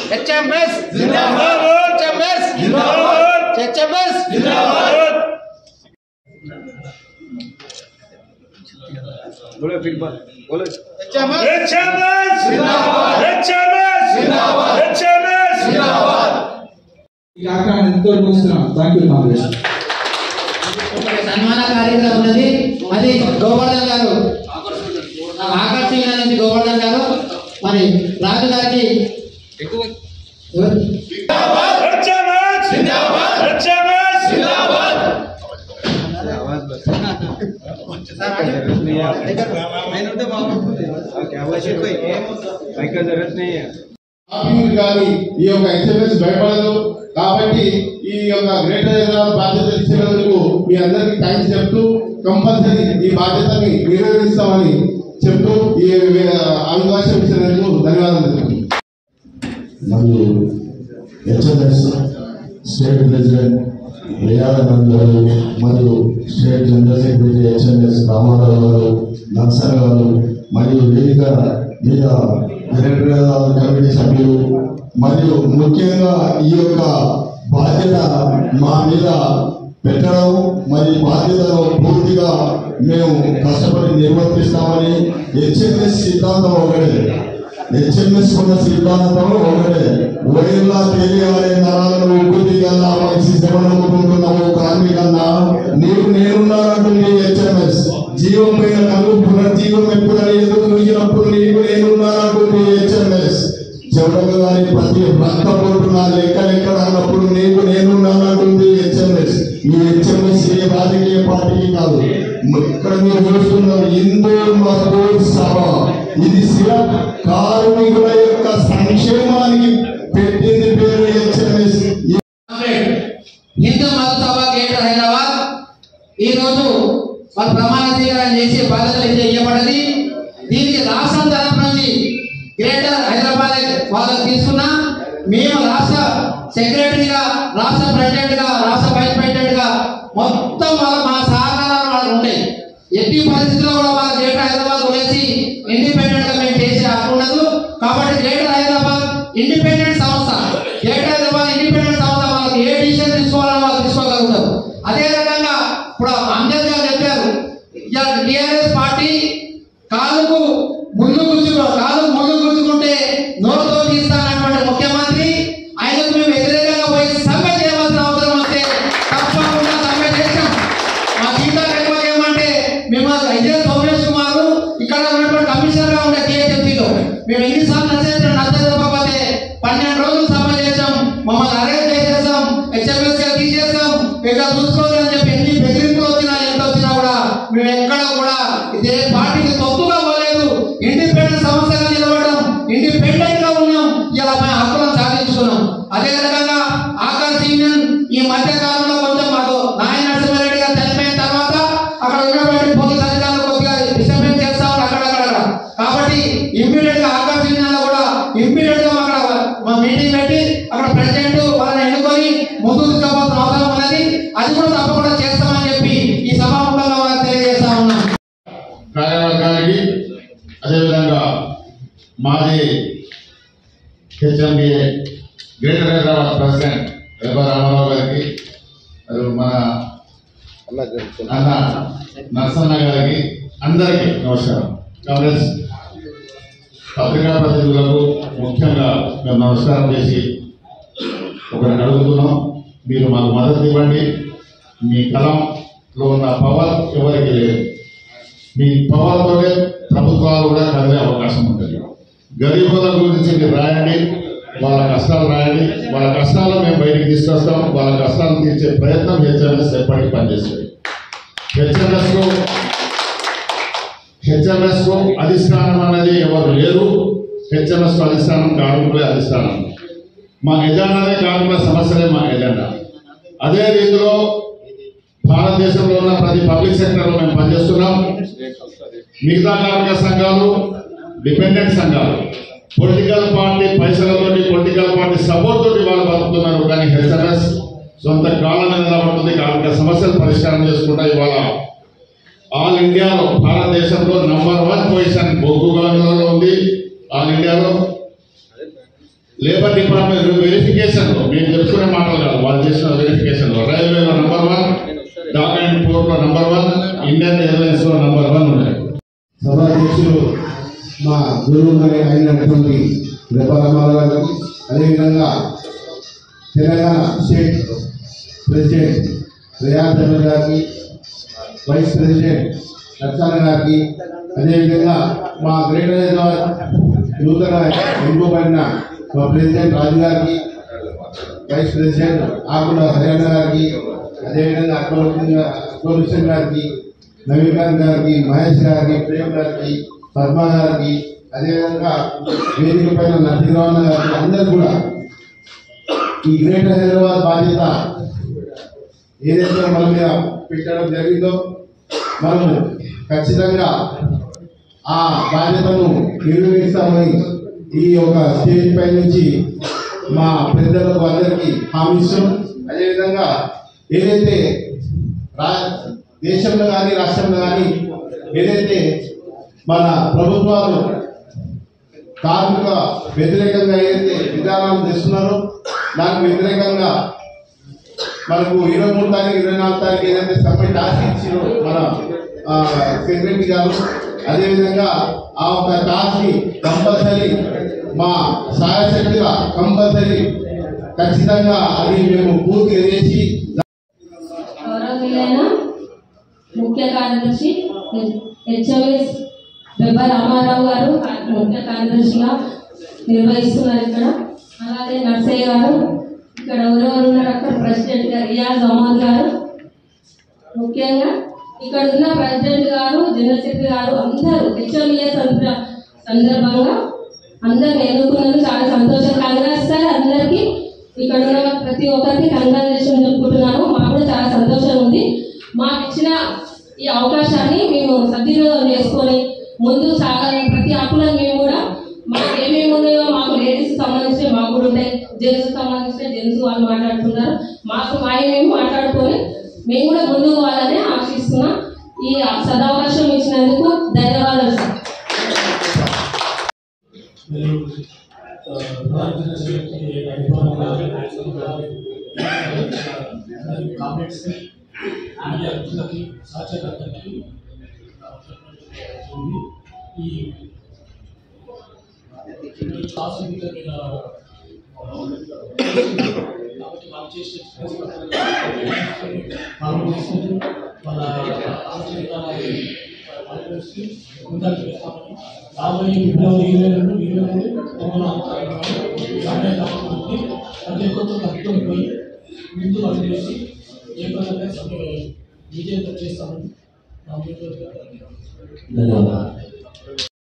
HMS జిందాబాద్ HMS జిందాబాద్ HMS జిందాబాద్ హెచ్ఎంఎస్ హెచ్ఎంఎస్ హెచ్ఎంఎస్ హెచ్ఎంఎస్ ఈ కార్యక్రమాన్ని ఎంతో చూస్తున్నాం థ్యాంక్ యూ కాంగ్రెస్ ఒక సన్మాన కార్యక్రమం ఉన్నది అది గోవర్ధన్ గారు ఆకర్షణ నుంచి గోవర్ధన్ గారు మరి రాజు గారికి ఎవరు? హెచ్ఎంఎస్ హెచ్ఎంఎస్ ఆఫీసులు కానీ ఈ యొక్క హెచ్ఎంఎస్ భయపడదు కాబట్టి ఈ యొక్క గ్రేటర్ హైదరాబాద్ బాధ్యత ఇచ్చినందుకు మీ అందరికీ థ్యాంక్స్ చెప్తూ కంపల్సరీ ఈ బాధ్యతని నిర్వహిస్తామని చెప్తూ ఈ అవకాశం ఇచ్చినందుకు ధన్యవాదాలు తెలుపుతున్నాను. మరియు హెచ్ఎంఎస్ స్టేట్ ప్రెసిడెంట్ రియానంద్ గారు మరియు state general secretary HMS Ramarao గారు నర్సర్ గారు మరియు వేదిక మీద డైరెక్టర్ కమిటీ సభ్యులు మరియు ముఖ్యంగా ఈ యొక్క బాధ్యత మా మీద పెట్టడం మరి బాధ్యతను పూర్తిగా మేము కష్టపడి నిర్వర్తిస్తామని హెచ్ఎంఎస్ సిద్ధాంతం ఒకటే హెచ్ఎంఎస్ ఉన్న సిద్ధాంతం ఒకటే వైర్లా తెలియాలే నరాలను ఉగ్గుదిగల్లా మనిషి శ్రమనుకుంటున్నావు కార్మికన్నా నీకు నేనున్నానంటుంది హెచ్ఎంఎస్ జీవం పైన కలుగు పునర్జీవం ఎప్పుడని ఎదురు చూసినప్పుడు నీకు నేనున్నానంటుంది హెచ్ఎంఎస్ చెవులకు గాని ప్రతి రక్త పోటు నా లెక్కలెక్కడ అన్నప్పుడు నీకు నేనున్నానంటుంది హెచ్ఎంఎస్ ఈ హెచ్ఎంఎస్ ఏ రాజకీయ పార్టీకి కాదు ఇక్కడ మీరు చూస్తున్నారు హిందూ మజదూర్ సభ ఇది సిరప్ కార్మికుల యొక్క సంక్షేమానికి పెట్టింది పేరు హెచ్ఎంఎస్ కామ్రేడ్ హిందూ మత సభ గ్రేటర్ హైదరాబాద్ ఈ రోజు వారు ప్రమాణ స్వీకారం చేసే బాధ్యతలు అయితే ఇవ్వబడింది దీనికి రాష్ట్రం తరపు నుంచి గ్రేటర్ హైదరాబాద్ వాళ్ళకి తీసుకున్నా మేము రాష్ట్ర సెక్రటరీగా రాష్ట్ర ప్రెసిడెంట్ గా రాష్ట్ర వైస్ ప్రెసిడెంట్ గా మొత్తం వాళ్ళ మా సహకారాలు వాళ్ళకి ఉంటాయి ఎట్టి పరిస్థితుల్లో కూడా వాళ్ళ గ్రేటర్ హైదరాబాద్ వదిలేసి ఇండిపెండెంట్ గా మేము చేసే హక్కు ఉండదు కాబట్టి గ్రేటర్ హైదరాబాద్ ఇండిపెండెంట్ సంస్థ గ్రేటర్ హైదరాబాద్ ఇండిపెండెంట్ సంస్థ వాళ్ళకి ఏ డిసిషన్ తీసుకోవాలని వాళ్ళు తీసుకోగలుగుతారు అదే రకంగా ఇప్పుడు అంజద్ గారు చెప్పారు టిఆర్ఎస్ పార్టీ కాలుకు ముందు కూర్చుకో కాలు ముందు కూర్చుకుంటే నోరుతో తీస్తానటువంటి ముఖ్యమంత్రి ఆయనకు మేము వ్యతిరేకంగా పోయి సమ్మె చేయవలసిన అవసరం వస్తే తప్పకుండా సమ్మె చేస్తాం మా జీతాలు ఎక్కువ ఏమంటే మేము ఇదే సోమేష్ కుమార్ ఇక్కడ ఉన్నటువంటి కమిషనర్ గా ఉండే టీహెచ్ఎంసీలో మేము ఎన్నిసార్లు నచ్చేస్తాం నచ్చకపోతే పన్నెండు రోజులు సమ్మె చేసాం మమ్మల్ని అరెస్ట్ చేసేస్తాం హెచ్ఎంఎస్ గా తీసేస్తాం ఇక చూసుకోవాలని చెప్పి ఎన్ని బెదిరింపులు వచ్చినా ఎంత వచ్చినా కూడా మేము ఎక్కడ కూడా ఇదే పార్టీకి తప్పుగా పోలేదు ఇండిపెండెంట్ సంస్థగా నిలబడడం ఇండిపెండెంట్ గా ఉన్నాం ఇలా మా హక్కులను సాధించుకున్నాం అదే రకంగా ఆకాశ్ యూనియన్ ఈ మధ్య కాలంలో కొంచెం మాకు నాయన నరసింహారెడ్డి గారు చనిపోయిన తర్వాత అక్కడ ఉన్నటువంటి పోలీస్ అధికారులు కొద్దిగా డిస్టర్బెన్స్ చేస్తా ఉన్నారు అక్కడక్కడ కాబట్టి ఇమ్మీడియట్ గా ఆకాశ యూనియన్ లో కూడా ఇమ్మీడియట్ గా అక్కడ మా మీటింగ్ పెట్టి అక్కడ ప్రెసిడెంట్ వాళ్ళని ఎన్నుకొని ముందుకు తీసుకోవాల్సిన అవసరం ఉన్నది అది కూడా తప్పకుండా చేస్తామని చెప్పి ఈ సభాముఖంగా వాళ్ళకి తెలియజేస్తా ఉన్నాం కార్యవర్గానికి అదేవిధంగా మాజీ హెచ్ఎంబిఏ గ్రేటర్ హైదరాబాద్ ప్రెసిడెంట్ ఎర్ర రామారావు గారికి మరియు మన అన్న నరసన్న గారికి అందరికీ నమస్కారం కాంగ్రెస్ పత్రికా ప్రతినిధులకు ముఖ్యంగా మేము నమస్కారం చేసి ఒకరిని అడుగుతున్నాం మీరు మాకు మద్దతు ఇవ్వండి మీ కలంలో ఉన్న పవర్ ఎవరికి లేదు మీ పవర్తోనే ప్రభుత్వాలు కూడా కదిలే అవకాశం ఉంటుంది గరీబుల గురించి మీరు రాయండి వాళ్ళ కష్టాలు రాయండి వాళ్ళ కష్టాలు మేము బయటికి తీసుకొస్తాం వాళ్ళ కష్టాలు తీర్చే ప్రయత్నం హెచ్ఎంఎస్ ఎప్పటికీ పనిచేస్తుంది హెచ్ఎంఎస్ కు హెచ్ఎంఎస్ కు అధిష్టానం అనేది ఎవరు లేరు హెచ్ఎంఎస్ కు అధిష్టానం కార్మికులే అధిష్టానం మా ఎజెండానే కార్మికుల సమస్యలే మా ఎజెండా అదే రీతిలో భారతదేశంలో ఉన్న ప్రతి పబ్లిక్ సెక్టర్ లో మేము పనిచేస్తున్నాం మిగతా కార్మిక సంఘాలు డిపెండెంట్ సంఘాలు పొలిటికల్ పార్టీ పైసలతోటి పొలిటికల్ పార్టీ సపోర్ట్ తోటి వాళ్ళు బతుకుతున్నారు కానీ హెచ్ఎంఎస్ సొంత కాళ్ళ మీద నిలబడుతుంది కార్మిక సమస్యలు పరిష్కారం చేసుకుంటా ఇవాళ ఆల్ ఇండియాలో భారతదేశంలో నంబర్ వన్ పొజిషన్ బొగ్గు గనులలో ఉంది ఆల్ ఇండియాలో లేబర్ డిపార్ట్మెంట్ వెరిఫికేషన్ లో మేము చెప్పుకునే మాటలు కాదు వాళ్ళు చేసిన వెరిఫికేషన్ లో రైల్వేలో నంబర్ వన్ డాక్యుమెంట్ పోర్ట్ లో నంబర్ వన్ ఇండియన్ ఎయిర్లైన్స్ లో నంబర్ వన్ ఉన్నాయి సభాధ్యక్షులు మా గురువు గారి అయినటువంటి రెపరామారావు గారికి అదేవిధంగా తెలంగాణ స్టేట్ ప్రెసిడెంట్ రేయాన్ చంద్ర గారికి వైస్ ప్రెసిడెంట్ లక్షాన గారికి అదేవిధంగా మా గ్రేటర్ హైదరాబాద్ నూతన ఎన్నుకోబడిన మా ప్రెసిడెంట్ రాజు గారికి వైస్ ప్రెసిడెంట్ ఆకుల హరియాణ గారికి అదేవిధంగా అక్బరుద్దీన్ గా- అక్బర్ హుస్సేన్ గారికి నవీకాంత్ గారికి మహేష్ గారికి ప్రేమ్ గారికి పద్మ గారికి అదేవిధంగా వేదిక పైన నరసింహరావు గారికి అందరూ కూడా ఈ గ్రేటర్ హైదరాబాద్ బాధ్యత ఏదైతే మన మీద పెట్టడం జరిగిందో మనము ఖచ్చితంగా ఆ బాధ్యతను నిర్వహిస్తామని ఈ యొక్క స్టేజ్ పై నుంచి మా పెద్దలకు అందరికీ హామీ ఇస్తాం అదేవిధంగా ఏదైతే రా దేశంలో కానీ రాష్ట్రంలో కానీ ఏదైతే మన ప్రభుత్వాలు కార్మిక వ్యతిరేకంగా ఏదైతే విధానాలు తెస్తున్నారో దానికి వ్యతిరేకంగా మనకు ఇరవై మూడు తారీఖు ఇరవై నాలుగు తారీఖు ఏదైతే సమ్మె టాస్క్ ఇచ్చారో మన ఆ, సెక్రటరీ గారు అదేవిధంగా ఆ ఒక టాస్క్ ని కంపల్సరీ మా సహాయశక్తిగా కంపల్సరీ ఖచ్చితంగా అది మేము పూర్తి చేసి గౌరవనీయులైన ముఖ్య కార్యదర్శి హెచ్ఎంఎస్ వెబ్బ రామారావు గారు ముఖ్య కార్యదర్శిగా నిర్వహిస్తున్నారు ఇక్కడ అలాగే నర్సయ్య గారు ఇక్కడ ఎవరెవరు ఉన్నారు అక్కడ ప్రెసిడెంట్ గారు రియాజ్ అహ్మద్ గారు ముఖ్యంగా ఇక్కడ ఉన్న ప్రెసిడెంట్ గారు జనరల్ సెక్రటరీ గారు అందరూ హెచ్ఎంఏ సందర్భంగా అందరిని ఎన్నుకున్నందుకు చాలా సంతోషం కంగ్రాట్స్ సార్ అందరికీ ఇక్కడ ఉన్న ప్రతి ఒక్కరికి కంగ్రాచులేషన్ చెప్పుకుంటున్నాను మాకు కూడా చాలా సంతోషంగా ఉంది మాకు ఇచ్చిన ఈ అవకాశాన్ని మేము సద్వినియోగం చేసుకొని ముందు సాగాలని ప్రతి హక్కులను మేము కూడా మాకు ఏమేమి ఉన్నాయో మాకు లేడీస్ సంబంధించిన మాకు కూడా ఉంటాయి జెంట్స్ సంబంధించిన జెంట్స్ వాళ్ళు మాట్లాడుతున్నారు మాకు మా మేము మాట్లాడుకొని మేము కూడా ముందుకు పోవాలని ఆశిస్తున్నాం ఈ సదవకాశం ఇచ్చినందుకు ధన్యవాదాలు సార్ కామెంట్స్ మీడియా మిత్రులకి సహచరులందరికీ ఈ ఈ క్లాస్ మీద నేను కాబట్టి మనం చేసిన మనం చేసిన మన ఆలోచన విధానాన్ని అనుసరిస్తూ ముందరికి వెళ్తామని రాబోయే ఫిబ్రవరి ఇరవై రెండు ఇరవై మూడు సమయ ఉంది ప్రతి ఒక్కరితో కట్టుకొని ముందు అడుగు వేసి ఏ పరంగా విజయంతం చేస్తామని నా ఉద్యోగ ధన్యవాదాలు